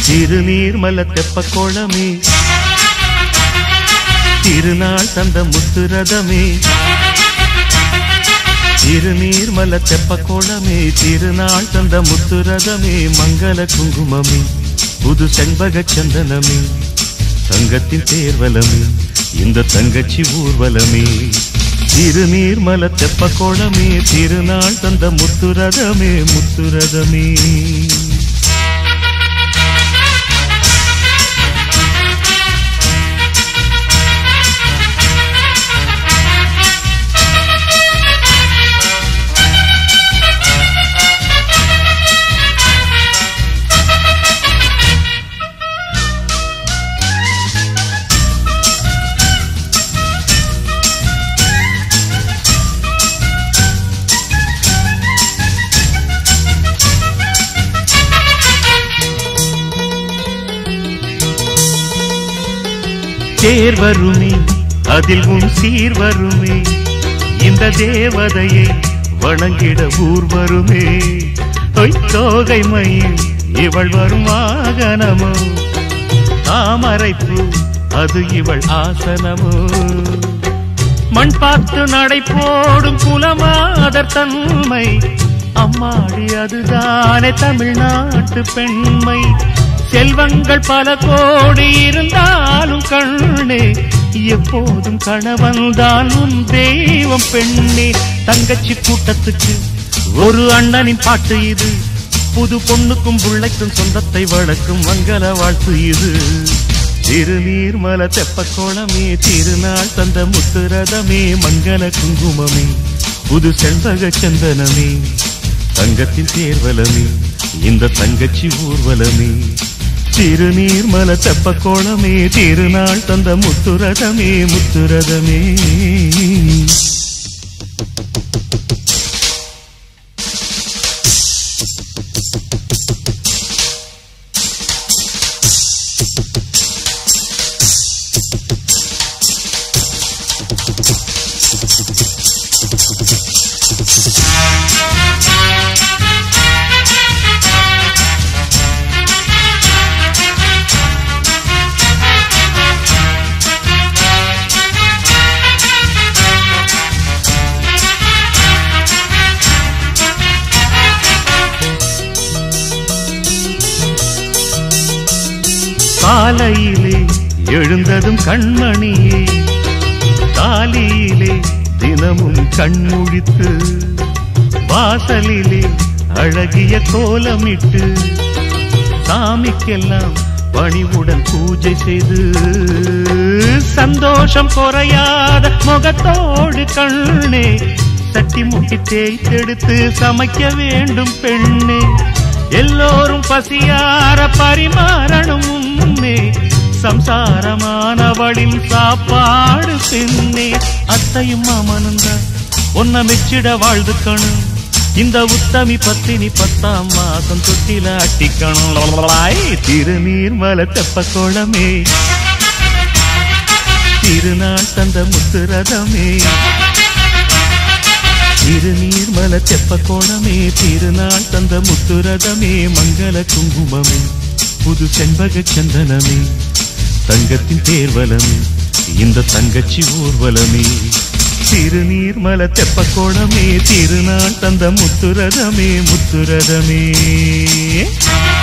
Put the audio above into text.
திருநீர்மல தெப்ப கோலமே திருநாள் தந்த முத்துரதமே திருநீர்மல தெப்ப கோலமே திருநாள் தந்த முத்துரதமே மங்கள குங்குமமே புது செண்பக சந்தனமே தங்கத்தின் தேர்வலமே இந்த தங்கச்சி ஊர்வலமே திருநீர்மல தெப்ப கோலமே திருநாள் தந்த முத்துரதமே முத்துரதமே தேர் வருமே அதில் உன் சீர் வருமே இந்த தேவதையை வணங்கிட ஊர் வருமே பொய் தோகை மயில் இவள் வரும் வாகனமோ தாமரைப்பூ அது இவள் ஆசனமோ மண் பார்த்து நடை போடும் குலமாதர் தன்மை அம்மாடி அதுதானே தமிழ்நாட்டு பெண்மை செல்வங்கள் பல கோடி இருந்தாலும் கண்ணே எப்போதும் கணவன் தான் உன் தெய்வம் பெண்ணே தங்கச்சி கூட்டத்துக்கு ஒரு அண்ணனின் பாட்டு இது புது பொண்ணுக்கும் புள்ளைக்கும் சொந்தத்தை வளர்க்கும் மங்கள வாழ்த்து இது திருநீர்மல தெப்ப கோலமே திருநாள் தந்த முத்துரதமே மங்கள குங்குமமே புது செண்பக சந்தனமே தங்கத்தின் தேர்வலமே இந்த தங்கச்சி ஊர்வலமே திருநீர்மல தெப்ப கோலமே திருநாள் தந்த முத்துரதமே முத்துரதமே காலையிலே எழுந்ததும் கண்மணியே காலியிலே தினமும் கண்முழித்து வாசலிலே அழகிய கோலமிட்டு சாமிக்கெல்லாம் பணிவுடன் பூஜை செய்து சந்தோஷம் குறையாத முகத்தோடு கண்ணே சட்டி முட்டி தேய்த்தெடுத்து சமைக்க வேண்டும் பெண்ணே எல்லோரும் பசியார பரிமாறணும் முன்னே சம்சாரமானவளின் சாப்பாடு பெண்ணே அத்தையும் மாமனும் தான் உன்னை மெச்சிட வாழ்ந்துக்கணும் இந்த உத்தமி பத்தினி பத்தாம் மாசம் தொட்டில அட்டிக்கணும் லலலலாய். திருநீர்மல தெப்ப கோலமே திருநாள் தந்த முத்துரதமே திருநீர்மல தெப்ப கோலமே திருநாள் தந்த முத்துரதமே மங்கள குங்குமமே புது செண்பக சந்தனமே தங்கத்தின் தேர்வலமே இந்த தங்கச்சி ஊர்வலமே திருநீர்மல தெப்ப கோலமே திருநாள் தந்த முத்துரதமே முத்துரதமே